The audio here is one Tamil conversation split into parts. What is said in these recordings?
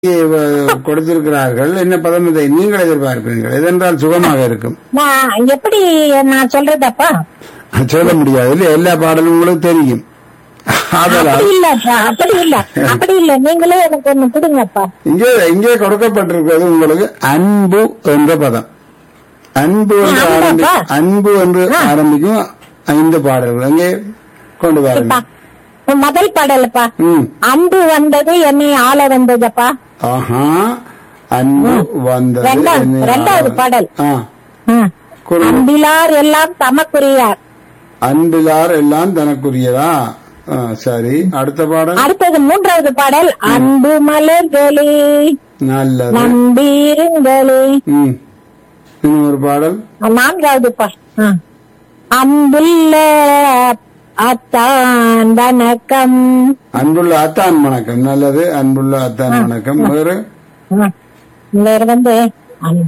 அஹ், கொடுத்திருக்கிறார்கள் என்ன பதம் இதை நீங்கள் எதிர்பார்க்கிறீர்கள் எதென்றால் சுகமாக இருக்கும் நான் எப்படி நான் சொல்றதப்பா சொல்ல முடியாது இல்ல எல்லா பாடலும் உங்களுக்கு தெரியும் ஆதலால் அப்படி இல்லப்பா அப்படி இல்ல அப்படி இல்ல நீங்களே எனக்கு ஒண்ணு கொடுங்கப்பா இங்கே இங்கே கொடுக்கப்பட்டிருக்கிறது உங்களுக்கு அன்பு என்ற பதம் அன்பு என்று ஆ, ஆரம்பி ஆமாப்பா. அன்பு என்று ஆரம்பிக்கும் ஐந்து பாடல்கள் அங்கே கொண்டு இப்பா, வாருங்க முதல் பாடல்ப்பா ம் அன்பு வந்தது என்னை ஆள வந்ததப்பா ஆஹா அன்பு வந்தது ரெண்டாவது- என்னை ரெண்டாவது ஆள- பாடல். ஆ, ம். குரல். அன்பிலார் எல்லாம் தமக்குரியார் அன்பிலார் எல்லாம் தனக்குரியதா ஆ, சரி அடுத்த பாடல் அடுத்தது மூன்றாவது பாடல் அன்பு மலர்களே நல்லது நம்பீருங்களே ம் இன்னும் ஒரு பாடல் நான்காவது பா ஆ. அன்புள்ள அத்தான் வணக்கம் அன்புள்ள அத்தான் வணக்கம் நல்லது அன்புள்ள அத்தான் வணக்கம் வேறு ஆ. வேற வந்து அன்-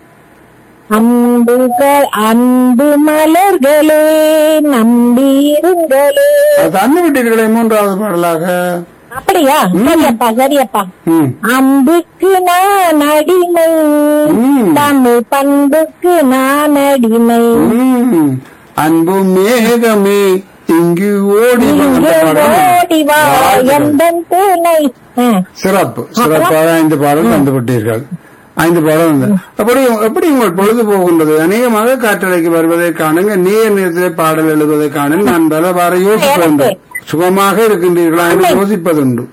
அன்புகள் அன்பு மலர்களே நம்பீருங்களே அது தந்து விட்டீர்களே மூன்றாவது பாடலாக அப்படியா சரியப்பா சரியப்பா ம் அன்புக்கு நான் அடிமை ம். தமிழ் பண்புக்கு நான் அடிமை ம். அன்பு மேகமே இங்கு ஓடி வா அந்த இங்கே பாடல். ஓடி வா வாழ்த்துக்கள். எந்தன் துணை ஆ. சிறப்பு சிறப்பாக ஐந்து பாடல் தந்து விட்டீர்கள் ஐந்து பாடல் வந்து அப்படி எப்படி உங்கள் பொழுது போகின்றது அநேகமாக காற்றலைக்கு வருவதை காணுங்க நீர் நேரத்திலே பாடல் எழுதுவதை காணும் நான் பல வார யோசிக்க வேண்டும் சுகமாக இருக்கின்றீர்களா என்று யோசிப்பதுண்டு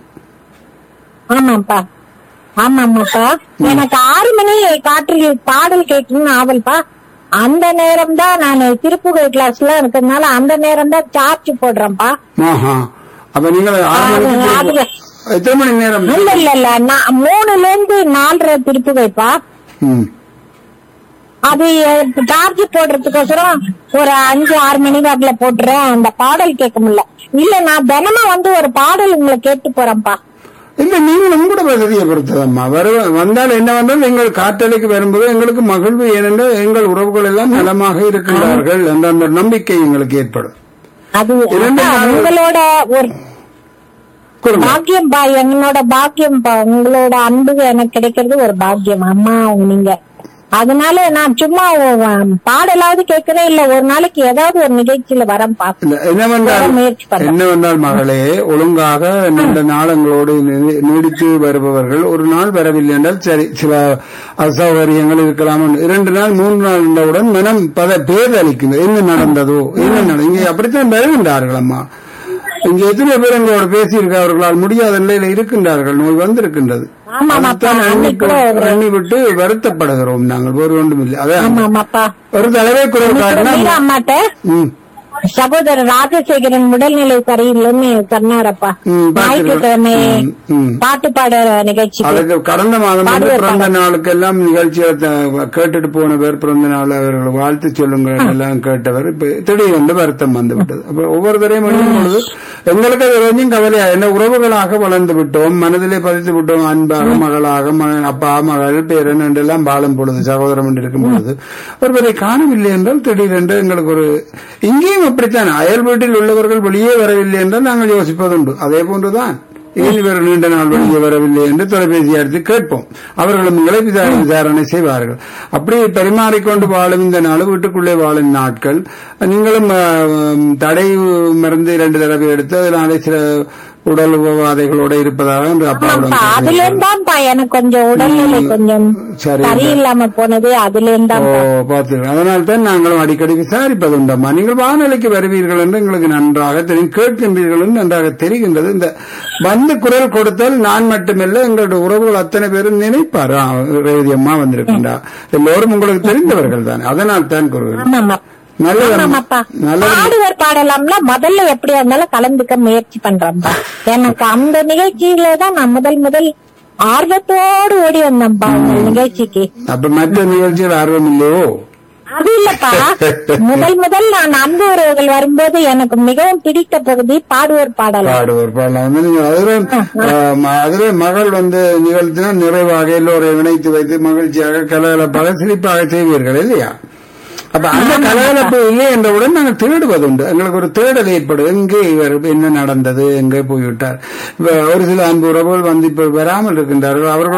ஆமாப்பா ஆமாமாப்பா எனக்கு ஆறு மணி காற்றில் பாடல் கேட்கணும்னு ஆவல்ப்பா அந்த நேரம் தான் நான் திருப்புகழ் கிளாஸ்ல இருக்கிறதுனால அந்த நேரம் தான் சார்ஜ் போடுறேன்ப்பா ஆஹா அப்ப நீங்கள் ஆறு அது- மணிக்கு அது- திருப்ப- எத்தனை மணி நேரம் இல்ல இல்ல இல்ல நான் மூணுல இருந்து நாலரை திருப்புகைப்பா ம். அது சார்ஜ் போடுறதுக்கோசரம் ஒரு அஞ்சு ஆறு மணி வாக்குல போட்டுறேன் அந்த பாடல் கேட்க முடியல இல்ல நான் தினமும் வந்து ஒரு பாடல் உங்களை கேட்டு போறேன்ப்பா இல்ல நீங்களும் கூட வசதியை பொறுத்ததம்மா வர வந்தால் என்ன வந்தால் எங்கள் காற்றலைக்கு வரும்போது எங்களுக்கு மகிழ்வு ஏனென்றால் எங்கள் உறவுகள் எல்லாம் நலமாக இருக்கின்றார்கள் என்ற அந்த நம்பிக்கை எங்களுக்கு ஏற்படும் அது இரண்டு அப்பா, நாள் உங்களோட ஒரு கொடுங்க பாக்கியம் பா என்னோட பாக்கியம் பா உங்களோட அன்பு எனக்கு கிடைக்கிறது ஒரு பாக்கியம் அம்மா நீங்க அதனால நான் சும்மா உ- பாடலாவது கேட்கிறேன் இல்ல ஒரு நாளைக்கு ஏதாவது ஒரு நிகழ்ச்சியில வரேன் பா இல்ல, என்னவென்றால் வர முயற்சி பண்றேன். என்னவென்றால் மகளே ஒழுங்காக நீண்ட நாளங்களோடு நீ- நீடித்து வருபவர்கள் ஒரு நாள் வரவில்லை என்றால் சரி சில அசௌகரியங்கள் இருக்கலாம் என்று. இரண்டு நாள் மூன்று நாள் இருந்தவுடன் மனம் பத பேதளிக்கிறது என்ன நடந்ததோ என்ன நட இங்கே அப்படித்தான் வருகின்றார்கள் அம்மா இங்கே எத்தனை பேர் எங்களோட பேசியிருக்கிறார்களால் முடியாத நிலையில இருக்கின்றார்கள் நோய் வந்திருக்கின்றது ஆமாமாப்பா அதைத்தான் அன்னைக்கு எண்ணி- கூட ஒரு- எண்ணி விட்டு வருத்தப்படுகிறோம் நாங்கள் வேறு ஒன்றும் இல்லை அதான் ஆமாமாப்பா ஒரு தலைவை குரல் மீரா காட்டினா அம்மாட்ட ம் சகோதரர் ராஜசேகரன் உடல்நிலை சரியில்லைன்னு சொன்னாரப்பா ம், ஞாயிற்றுக்கிழமை ம், ம். பாட்டு பாட நிகழ்ச்சிக்கு அதுக்கு கடந்த மாதம் வந்து பாடுவார் பிறந்த நாளுக்கெல்லாம் நிகழ்ச்சியை த- கேட்டுட்டு போனவர் பிறந்த நாள் அவர்கள் வாழ்த்து சொல்லுங்கள் எல்லாம் கேட்டவர் இப்ப திடீரென்று வருத்தம் வந்து விட்டது அப்ப ஒவ்வொரு தரையும் எழுதும் பொழுது எங்களுக்கு அது கொஞ்சம் கவலையா என்ன உறவுகளாக வளர்ந்து விட்டோம் மனதிலே பதித்து விட்டோம் அன்பாக மகளாக மகன், அப்பா மகள் பேரன் என்றெல்லாம் வாழும் பொழுது சகோதரம் என்று இருக்கும் பொழுது ஒருவரை காணவில்லை என்றால் திடீரென்று எங்களுக்கு ஒரு இங்கேயும் அப்படித்தான் அயல் வீட்டில் உள்ளவர்கள் வெளியே வரவில்லை என்றால் நாங்கள் யோசிப்பதுண்டு அதே போன்றுதான் ஏன் இவர் நீண்ட நாள் வெளியே வரவில்லை என்று தொலைபேசி அடித்து கேட்போம் அவர்களும் எங்களை விசாரணை விசாரணை செய்வார்கள் அப்படி பரிமாறிக்கொண்டு வாழும் இந்த நாள் வீட்டுக்குள்ளே வாழும் நாட்கள் நீங்களும் ஆஹ், தடை மருந்து இரண்டு தடவை எடுத்து அதனாலே சில உடல் உபாதைகளோட இருப்பதாக என்று அப்பாவிடம் ஆமாப்பா அதுல கேட்டீர்கள். இருந்தான்ப்பா எனக்கு கொஞ்சம் உடல்நிலை கொஞ்சம் சரி. சரியில்லாம போனது அதுல ஓ இருந்தான் பார்த்தீர்கள் அதனால தான் நாங்களும் அடிக்கடி விசாரிப்பதுண்டம்மா நீங்கள் வானொலிக்கு வருவீர்கள் என்று எங்களுக்கு நன்றாக தெரியும் கேட்கின்றீர்கள் என்று நன்றாக தெரிகின்றது இந்த வந்து குரல் கொடுத்தால் நான் மட்டுமல்ல எங்களுடைய உறவுகள் அத்தனை பேரும் நினைப்பார் ஆ, ரேவதி அம்மா வந்திருக்கின்றா எல்லோரும் உங்களுக்கு தெரிந்தவர்கள் தான் அதனால் தான் கூறுகிறேன் ஆமாமா நல்லது ஆமாப்பா நல்லது பாடுவர் பாடலாம்ல முதல்ல எப்படியா இருந்தாலும் கலந்துக்க முயற்சி பண்றேன்ப்பா எனக்கு அந்த நிகழ்ச்சியில தான் நான் முதல் முதல் ஆர்வத்தோடு ஓடி வந்தேன்ப்பா உங்க நிகழ்ச்சிக்கு அப்ப மற்ற நிகழ்ச்சியில் ஆர்வம் இல்லையோ அது இல்லப்பா முதல் முதல் நான் அன்பு உறவுகள் வரும்போது எனக்கு மிகவும் பிடித்த பகுதி பாடுவர் பாடலாம் பாடுவர் பாடலாம் வந்து நீங்க அதுல ஆ, ம- அதுல மகள் வந்து நிகழ்த்தினா நிறைவாக எல்லோரையும் இணைத்து வைத்து மகிழ்ச்சியாக கலகலப்பாக சிரிப்பாக செய்வீர்கள் இல்லையா அப்ப அந்த கலகலப்பு இல்லை என்றவுடன் நாங்கள் தேடுவதுண்டு எங்களுக்கு ஒரு தேடல் ஏற்படும் எங்கே இவர் என்ன நடந்தது எங்கே போய்விட்டார் இப்ப ஒரு சில அன்பு உறவுகள் வந்து இப்ப வராமல் இருக்கின்றார்கள் அவர்கள்